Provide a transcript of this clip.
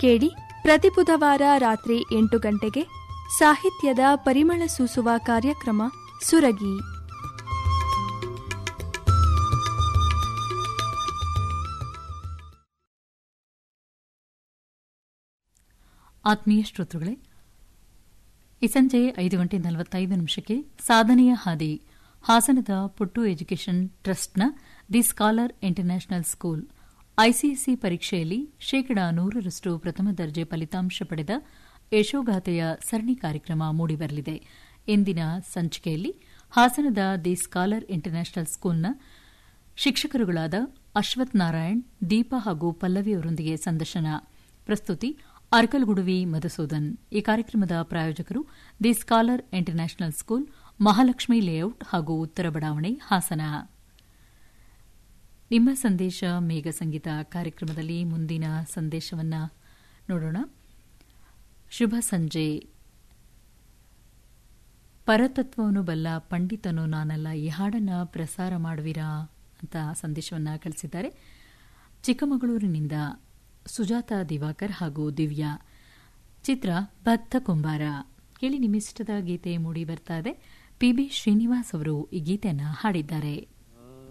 ಕೇಳಿ ಪ್ರತಿ ಬುಧವಾರ ರಾತ್ರಿ ಎಂಟು ಗಂಟೆಗೆ ಸಾಹಿತ್ಯದ ಪರಿಮಳ ಸೂಸುವ ಕಾರ್ಯಕ್ರಮ ಸುರಗಿ ಆತ್ಮೀಯ ಶ್ರೋತೃಗಳೇ ಈ ಸಂಜೆ ಐದು ಗಂಟೆ ನಲವತ್ತೈದು ನಿಮಿಷಕ್ಕೆ ಸಾಧನೆಯ ಹಾದಿ ಹಾಸನದ ಪುಟ್ಟು ಎಜುಕೇಷನ್ ಟ್ರಸ್ಟ್ನ the scholar international school ICSE ಪರೀಕ್ಷೆಯಲ್ಲಿ ಶೇಕಡಾ ನೂರರಷ್ಟು ಪ್ರಥಮ ದರ್ಜೆ ಫಲಿತಾಂಶ ಪಡೆದ ಯಶೋಗಾಥೆಯ ಸರಣಿ ಕಾರ್ಯಕ್ರಮ ಮೂಡಿಬರಲಿದೆ ಇಂದಿನ ಸಂಚಿಕೆಯಲ್ಲಿ ಹಾಸನದ ದಿ ಸ್ಕಾಲರ್ ಇಂಟರ್ನ್ಯಾಷನಲ್ ಸ್ಕೂಲ್ನ ಶಿಕ್ಷಕರುಗಳಾದ ಅಶ್ವಥ್ ನಾರಾಯಣ್ ದೀಪಾ ಹಾಗೂ ಪಲ್ಲವಿಯವರೊಂದಿಗೆ ಸಂದರ್ಶನ ಪ್ರಸ್ತುತಿ ಅರ್ಕಲ್ಗುಡುವಿ ಮಧುಸೂದನ್ ಈ ಕಾರ್ಯಕ್ರಮದ ಪ್ರಾಯೋಜಕರು the scholar international school Mahalakshmi layout ಹಾಗೂ ಉತ್ತರ ಬಡಾವಣೆ ಹಾಸನ ನಿಮ್ಮ ಸಂದೇಶ ಮೇಘ ಸಂಗೀತ ಕಾರ್ಯಕ್ರಮದಲ್ಲಿ ಮುಂದಿನ ಸಂದೇಶವನ್ನ ನೋಡೋಣ ಶುಭ ಸಂಜೆ ಪರತತ್ವವನ್ನು ಬಲ್ಲ ಪಂಡಿತನು ನಾನಲ್ಲ ಈ ಹಾಡನ್ನ ಪ್ರಸಾರ ಮಾಡುವಿರಾ ಅಂತ ಸಂದೇಶವನ್ನ ಕಳಿಸಿದ್ದಾರೆ ಚಿಕ್ಕಮಗಳೂರಿನಿಂದ ಸುಜಾತ ದಿವಾಕರ್ ಹಾಗೂ ದಿವ್ಯಾ ಚಿತ್ರ ಭಕ್ತ ಕುಂಬಾರ ಕೇಳಿ ನಿಮ್ಮಿಷ್ಟದ ಗೀತೆ ಮೂಡಿ ಬರ್ತಾ ಇದೆ ಪಿಬಿ ಶ್ರೀನಿವಾಸ್ ಅವರು ಈ ಗೀತೆಯನ್ನು ಹಾಡಿದ್ದಾರೆ